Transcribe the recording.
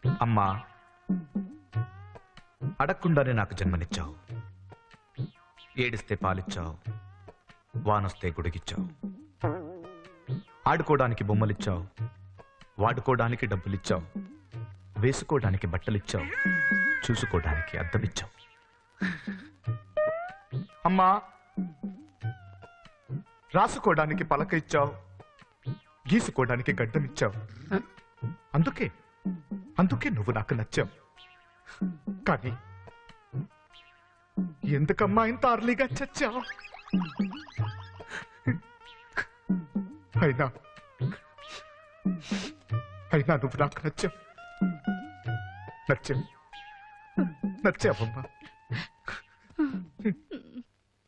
అమ్మా అడగకుండానే నాకు జన్మనిచ్చావు ఏడిస్తే పాలిచ్చావు వానొస్తే గుడిగిచ్చావు ఆడుకోవడానికి బొమ్మలిచ్చావు వాడుకోవడానికి డబ్బులిచ్చావు వేసుకోవడానికి బట్టలిచ్చావు చూసుకోవడానికి అద్దమిచ్చావు అమ్మా రాసుకోవడానికి పలక ఇచ్చావు గీసుకోవడానికి గడ్డం ఇచ్చావు అందుకే అందుకే నువ్వు నాకు నచ్చావు కానీ ఎందుకమ్మా ఇంత అర్లీగా చచ్చావు అయినా అయినా నువ్వు నాకు నచ్చావు నచ్చావు నచ్చావమ్మా